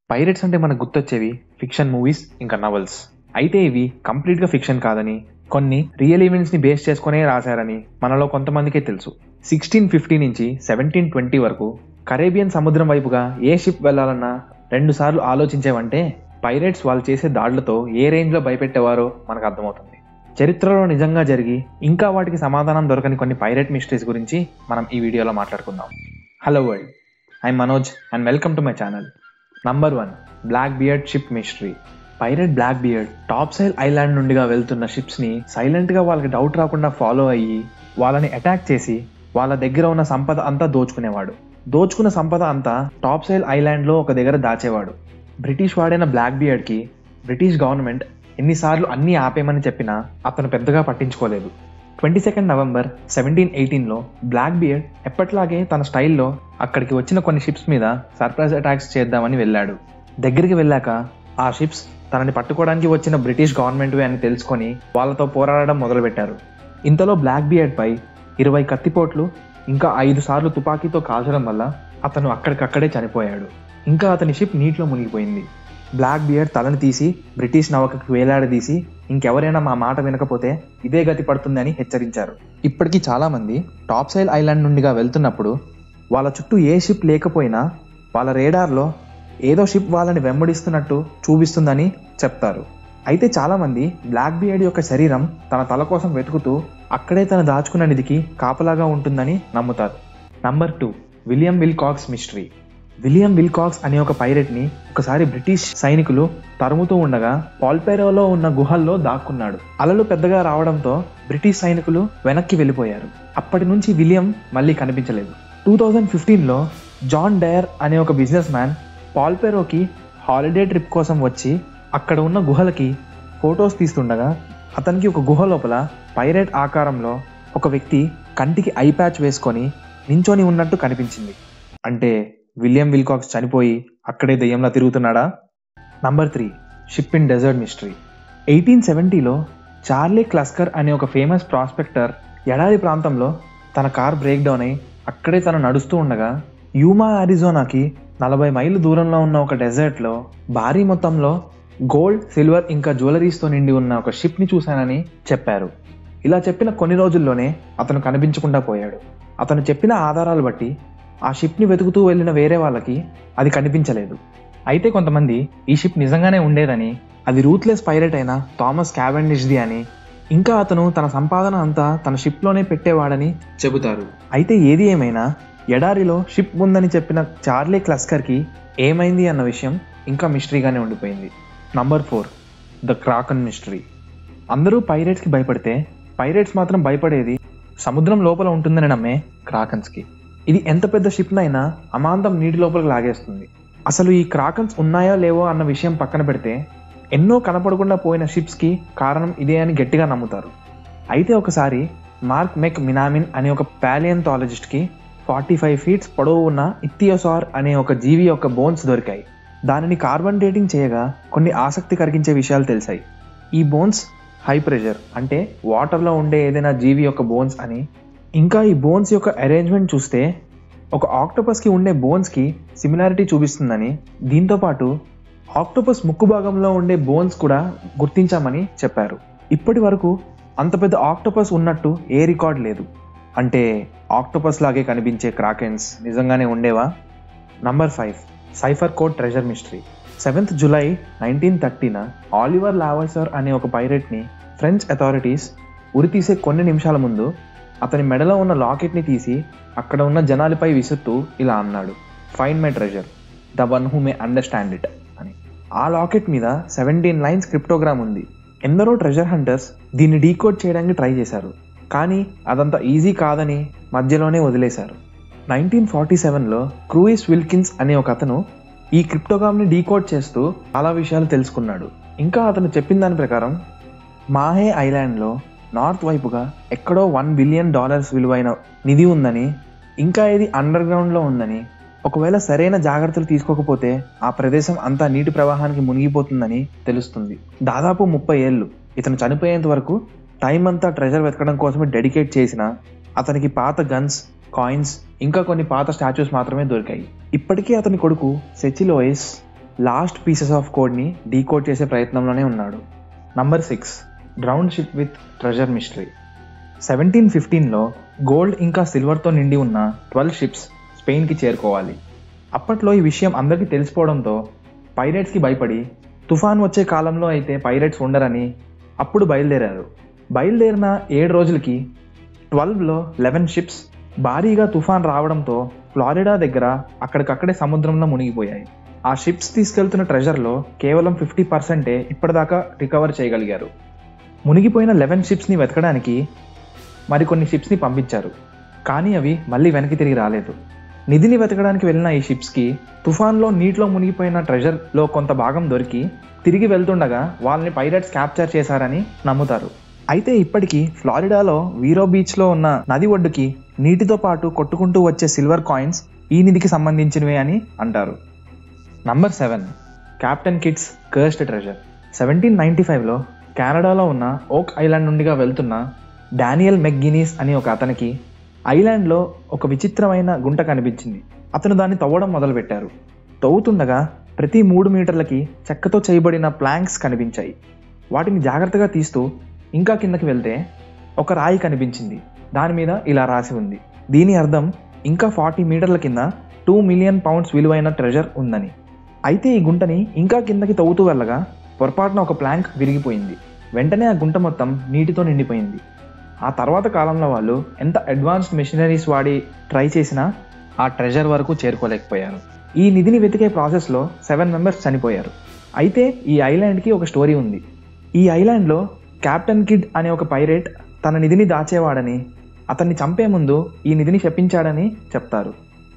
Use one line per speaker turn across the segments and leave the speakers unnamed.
pirates అంటే మనకు గుర్తొచ్చేవి ఫిక్షన్ మూవీస్ ఇంకా నవల్స్ అయితే ఇవి కంప్లీట్గా ఫిక్షన్ కాదని కొన్ని రియల్ ఈవెంట్స్ని బేస్ చేసుకునే రాశారని మనలో కొంతమందికే తెలుసు సిక్స్టీన్ ఫిఫ్టీ నుంచి సెవెంటీన్ ట్వంటీ వరకు కరేబియన్ సముద్రం వైపుగా ఏ షిప్ వెళ్లాలన్నా రెండుసార్లు ఆలోచించేవంటే పైరేట్స్ వాళ్ళు చేసే దాడులతో ఏ రేంజ్లో భయపెట్టేవారో మనకు అర్థమవుతుంది చరిత్రలో నిజంగా జరిగి ఇంకా వాటికి సమాధానం దొరకని కొన్ని పైరేట్ మిస్టరీస్ గురించి మనం ఈ వీడియోలో మాట్లాడుకుందాం hello world I Manoj and welcome to my channel number one Blackbeard ship mystery pirate Blackbeard Topsail Island నుండిగా వెళ్తున్న షిప్స్ని సైలెంట్గా వాళ్ళకి డౌట్ రాకుండా ఫాలో అయ్యి వాళ్ళని అటాక్ చేసి వాళ్ళ దగ్గర ఉన్న సంపద అంతా దోచుకునేవాడు దోచుకున్న సంపద అంతా టాప్ సైల్ ఐలాండ్లో ఒక దగ్గర దాచేవాడు బ్రిటిష్ వాడైన బ్లాక్ బియర్డ్కి బ్రిటిష్ గవర్నమెంట్ ఎన్నిసార్లు అన్నీ ఆపేయమని చెప్పినా అతను పెద్దగా పట్టించుకోలేదు ట్వంటీ సెకండ్ నవంబర్ సెవెంటీన్ ఎయిటీన్లో బ్లాక్ బియర్డ్ ఎప్పట్లాగే తన స్టైల్లో అక్కడికి వచ్చిన కొన్ని షిప్స్ మీద సర్ప్రైజ్ అటాక్స్ చేద్దామని వెళ్ళాడు దగ్గరికి వెళ్ళాక ఆ షిప్స్ తనని పట్టుకోవడానికి వచ్చిన బ్రిటిష్ గవర్నమెంట్వే అని తెలుసుకొని వాళ్ళతో పోరాడడం మొదలుపెట్టారు ఇంతలో బ్లాక్ బియర్డ్ పై ఇరవై కత్తిపోట్లు ఇంకా ఐదు సార్లు తుపాకీతో కాల్చడం వల్ల అతను అక్కడికక్కడే చనిపోయాడు ఇంకా అతని షిప్ నీటిలో మునిగిపోయింది బ్లాక్ బియర్డ్ తలని తీసి బ్రిటిష్ నౌకకు వేలాడదీసి ఇంకెవరైనా మా మాట వినకపోతే ఇదే గతి పడుతుందని హెచ్చరించారు ఇప్పటికీ చాలామంది టాప్ సైల్ ఐలాండ్ నుండిగా వెళ్తున్నప్పుడు వాళ్ళ చుట్టూ ఏ షిప్ లేకపోయినా వాళ్ళ రేడార్లో ఏదో షిప్ వాళ్ళని వెంబడిస్తున్నట్టు చూపిస్తుందని చెప్తారు అయితే చాలామంది బ్లాక్ బియర్డ్ యొక్క శరీరం తన తల కోసం వెతుకుతూ అక్కడే తను దాచుకున్న నిధికి కాపలాగా ఉంటుందని నమ్ముతారు number two William Wilcox mystery William Wilcox అనే ఒక పైరెట్ని ఒకసారి బ్రిటిష్ సైనికులు తరుముతూ ఉండగా పాల్పేరోలో ఉన్న గుహల్లో దాక్కున్నాడు అలలు పెద్దగా రావడంతో బ్రిటిష్ సైనికులు వెనక్కి వెళ్ళిపోయారు అప్పటి నుంచి విలియం మళ్ళీ కనిపించలేదు టూ థౌజండ్ ఫిఫ్టీన్లో జాన్ డయర్ అనే ఒక బిజినెస్ మ్యాన్ పాల్పేరోకి హాలిడే ట్రిప్ కోసం వచ్చి అక్కడ ఉన్న గుహలకి ఫొటోస్ తీస్తుండగా అతనికి ఒక గుహ లోపల పైరెట్ ఆకారంలో ఒక వ్యక్తి కంటికి ఐ ప్యాచ్ వేసుకొని నించొని ఉన్నట్టు కనిపించింది అంటే విలియం విల్కాక్స్ చనిపోయి అక్కడే దెయ్యంలా తిరుగుతున్నాడా number three ship in desert mystery eighteen సెవెంటీలో చార్లీ క్లస్కర్ అనే ఒక ఫేమస్ ప్రాస్పెక్టర్ ఎడారి ప్రాంతంలో తన కార్ బ్రేక్ డౌన్ అయి అక్కడే తను నడుస్తూ ఉండగా యూమా అరిజోనాకి నలభై మైళ్ళు దూరంలో ఉన్న ఒక డెజర్ట్లో భారీ మొత్తంలో గోల్డ్ సిల్వర్ ఇంకా జ్యువెలరీస్తో నిండి ఉన్న ఒక షిప్ని చూశానని చెప్పారు ఇలా చెప్పిన కొన్ని రోజుల్లోనే అతను కనిపించకుండా పోయాడు అతను చెప్పిన ఆధారాలు బట్టి ఆ షిప్ని వెతుకుతూ వెళ్ళిన వేరే వాళ్ళకి అది కనిపించలేదు అయితే కొంతమంది ఈ షిప్ నిజంగానే ఉండేదని అది రూత్లెస్ పైరెట్ అయిన థామస్ క్యావెండిష్ది అని ఇంకా అతను తన సంపాదన అంతా తన షిప్లోనే పెట్టేవాడని చెబుతారు అయితే ఏది ఏమైనా ఎడారిలో షిప్ ఉందని చెప్పిన చార్లీ క్లస్కర్కి ఏమైంది అన్న విషయం ఇంకా మిస్టరీగానే ఉండిపోయింది number four the Kraken mystery అందరూ పైరేట్స్కి భయపడితే పైరేట్స్ మాత్రం భయపడేది సముద్రం లోపల ఉంటుందని నమ్మే క్రాకన్స్కి ఇది ఎంత పెద్ద షిప్నైనా అమాంతం నీటి లోపలికి లాగేస్తుంది అసలు ఈ క్రాకన్స్ ఉన్నాయో లేవో అన్న విషయం పక్కన పెడితే ఎన్నో కనపడకుండా పోయిన షిప్స్కి కారణం ఇదే అని గట్టిగా నమ్ముతారు అయితే ఒకసారి మార్క్ మెక్ మినామిన్ అనే ఒక ప్యాలియంథాలజిస్ట్కి ఫార్టీ ఫైవ్ ఫీట్స్ పొడవు ఉన్న ఇథియోసార్ అనే ఒక జీవి యొక్క బోన్స్ దొరికాయి దానిని కార్బన్ డేటింగ్ చేయగా కొన్ని ఆసక్తి కలిగించే విషయాలు తెలిసాయి ఈ బోన్స్ హై ప్రెషర్ అంటే వాటర్లో ఉండే ఏదైనా జీవి యొక్క బోన్స్ అని ఇంకా ఈ బోన్స్ యొక్క అరేంజ్మెంట్ చూస్తే ఒక ఆక్టోపస్కి ఉండే బోన్స్కి సిమిలారిటీ చూపిస్తుందని దీంతోపాటు ఆక్టోపస్ ముక్కు భాగంలో ఉండే బోన్స్ కూడా గుర్తించామని చెప్పారు ఇప్పటి వరకు అంత పెద్ద ఆక్టోపస్ ఉన్నట్టు ఏ రికార్డ్ లేదు అంటే ఆక్టోపస్ లాగే కనిపించే క్రాకెన్స్ నిజంగానే ఉండేవా number five cipher code treasure mystery seventh July nineteen thirteen Oliver Levasseur అనే ఒక పైరెట్ని ఫ్రెంచ్ అథారిటీస్ ఉరితీసే కొన్ని నిమిషాల ముందు అతని మెడలో ఉన్న లాకెట్ని తీసి అక్కడ ఉన్న జనాలపై విసురుతూ ఇలా అన్నాడు find my treasure the one who may understand it అని ఆ లాకెట్ మీద సెవెంటీన్ లైన్స్ క్రిప్టోగ్రామ్ ఉంది ఎందరో ట్రెజర్ హంటర్స్ దీన్ని డీకోడ్ చేయడానికి ట్రై చేశారు కానీ అదంత ఈజీ కాదని మధ్యలోనే వదిలేశారు నైన్టీన్ ఫార్టీ సెవెన్లో క్రూయిస్ విల్కిన్స్ అనే ఒక అతను ఈ క్రిప్టోగ్రామ్ని డీకోడ్ చేస్తూ చాలా విషయాలు తెలుసుకున్నాడు ఇంకా అతను చెప్పిన దాని ప్రకారం మాహే ఐలాండ్లో నార్త్ వైపుగా ఎక్కడో వన్ బిలియన్ డాలర్స్ విలువైన నిధి ఉందని ఇంకా ఇది అండర్ గ్రౌండ్లో ఉందని ఒకవేళ సరైన జాగ్రత్తలు తీసుకోకపోతే ఆ ప్రదేశం అంతా నీటి ప్రవాహానికి మునిగిపోతుందని తెలుస్తుంది దాదాపు ముప్పై ఏళ్ళు ఇతను చనిపోయేంత వరకు టైం అంతా ట్రెజర్ వెతకడం కోసమే డెడికేట్ చేసిన అతనికి పాత గన్స్ కాయిన్స్ ఇంకా కొన్ని పాత స్టాచ్యూస్ మాత్రమే దొరికాయి ఇప్పటికీ అతని కొడుకు సెచిలోయిస్ లాస్ట్ పీసెస్ ఆఫ్ కోడ్ని డీకోడ్ చేసే ప్రయత్నంలోనే ఉన్నాడు number six drown ship with treasure mystery seventeen ఫిఫ్టీన్లో గోల్డ్ ఇంకా సిల్వర్తో నిండి ఉన్న ట్వెల్వ్ షిప్స్ స్పెయిన్కి చేరుకోవాలి అప్పట్లో ఈ విషయం అందరికీ తెలిసిపోవడంతో పైరేట్స్కి భయపడి తుఫాన్ వచ్చే కాలంలో అయితే పైరేట్స్ ఉండరని అప్పుడు బయలుదేరారు బయలుదేరిన ఏడు రోజులకి ట్వెల్వ్లో లెవెన్ షిప్స్ భారీగా తుఫాన్ రావడంతో ఫ్లారిడా దగ్గర అక్కడికక్కడే సముద్రంలో మునిగిపోయాయి ఆ షిప్స్ తీసుకెళ్తున్న ట్రెజర్లో కేవలం ఫిఫ్టీ పర్సెంటే ఇప్పటిదాకా రికవర్ చేయగలిగారు మునిగిపోయిన లెవెన్ షిప్స్ని వెతకడానికి మరికొన్ని షిప్స్ని పంపించారు కానీ అవి మళ్ళీ వెనక్కి తిరిగి రాలేదు నిధిని వెతకడానికి వెళ్ళిన ఈ షిప్స్కి తుఫాన్లో నీటిలో మునిగిపోయిన ట్రెజర్లో కొంత భాగం దొరికి తిరిగి వెళ్తుండగా వాళ్ళని పైరట్స్ క్యాప్చర్ చేశారని నమ్ముతారు అయితే ఇప్పటికీ ఫ్లారిడాలో వీరో బీచ్లో ఉన్న నది ఒడ్డుకి నీటితో పాటు కొట్టుకుంటూ వచ్చే సిల్వర్ కాయిన్స్ ఈ నిధికి సంబంధించినవే అని అంటారు number seven captain Kidd's cursed treasure seventeen ninety ఫైవ్లో కెనడాలో ఉన్న ఓక్ ఐలాండ్ నుండిగా వెళ్తున్న డానియల్ మెక్గినీస్ అని ఒక అతనికి ఐలాండ్లో ఒక విచిత్రమైన గుంట కనిపించింది అతను దాన్ని తవ్వడం మొదలుపెట్టారు తవ్వుతుండగా ప్రతి మూడు మీటర్లకి చెక్కతో చేయబడిన ప్లాంక్స్ కనిపించాయి వాటిని జాగ్రత్తగా తీస్తూ ఇంకా కిందకి వెళ్తే ఒక రాయి కనిపించింది దాని మీద ఇలా రాసి ఉంది దీని అర్థం ఇంకా ఫార్టీ మీటర్ల కింద టూ మిలియన్ పౌండ్స్ విలువైన ట్రెజర్ ఉందని అయితే ఈ గుంటని ఇంకా కిందకి తవ్వుతూ వెళ్ళగా పొరపాటున ఒక ప్లాంక్ విరిగిపోయింది వెంటనే ఆ గుంట మొత్తం నీటితో నిండిపోయింది ఆ తర్వాత కాలంలో వాళ్ళు ఎంత అడ్వాన్స్డ్ మెషినరీస్ వాడి ట్రై చేసినా ఆ ట్రెజర్ వరకు చేరుకోలేకపోయారు ఈ నిధిని వెతికే ప్రాసెస్లో సెవెన్ మెంబర్స్ చనిపోయారు అయితే ఈ ఐలాండ్కి ఒక స్టోరీ ఉంది ఈ ఐలాండ్లో క్యాప్టెన్ కిడ్ అనే ఒక పైరేట్ తన నిధిని దాచేవాడని అతన్ని చంపే ముందు ఈ నిధిని శపించాడని చెప్తారు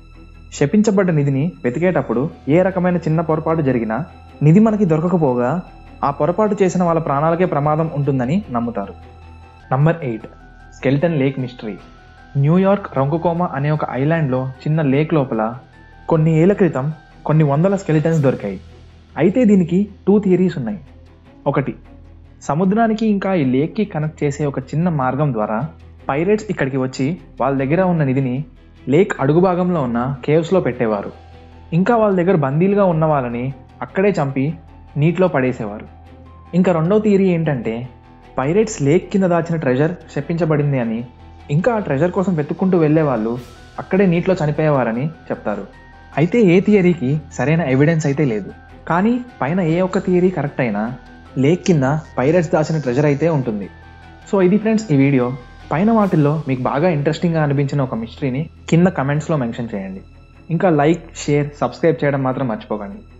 శపించబడ్డ నిధిని వెతికేటప్పుడు ఏ రకమైన చిన్న పొరపాటు జరిగినా నిధి మనకి దొరకకపోగా ఆ పొరపాటు చేసిన వాళ్ళ ప్రాణాలకే ప్రమాదం ఉంటుందని నమ్ముతారు number eight skeleton lake mystery New York Ronkonkoma అనే ఒక ఐలాండ్లో చిన్న లేక్ లోపల కొన్ని ఏళ్ల క్రితం కొన్ని వందల స్కెలిటన్స్ దొరికాయి అయితే దీనికి టూ థియరీస్ ఉన్నాయి ఒకటి సముద్రానికి ఇంకా ఈ లేక్కి కనెక్ట్ చేసే ఒక చిన్న మార్గం ద్వారా పైరేట్స్ ఇక్కడికి వచ్చి వాళ్ళ దగ్గర ఉన్న నిధిని లేక్ అడుగు భాగంలో ఉన్న కేవ్స్లో పెట్టేవారు ఇంకా వాళ్ళ దగ్గర బందీలుగా ఉన్న వాళ్ళని అక్కడే చంపి నీటిలో పడేసేవారు ఇంకా రెండో థియరీ ఏంటంటే పైరేట్స్ లేక్ కింద దాచిన ట్రెజర్ శపించబడింది అని ఇంకా ఆ ట్రెజర్ కోసం వెతుక్కుంటూ వెళ్ళే వాళ్ళు అక్కడే నీటిలో చనిపోయేవారని చెప్తారు అయితే ఏ థియరీకి సరైన ఎవిడెన్స్ అయితే లేదు కానీ పైన ఏ ఒక్క థియరీ కరెక్ట్ అయినా లేక్ కింద పైరేట్స్ దాచిన ట్రెజర్ అయితే ఉంటుంది సో ఇది ఫ్రెండ్స్ ఈ వీడియో పైన వాటిల్లో మీకు బాగా ఇంట్రెస్టింగ్గా అనిపించిన ఒక మిస్టరీని కింద కమెంట్స్లో మెన్షన్ చేయండి ఇంకా లైక్ షేర్ సబ్స్క్రైబ్ చేయడం మాత్రం మర్చిపోకండి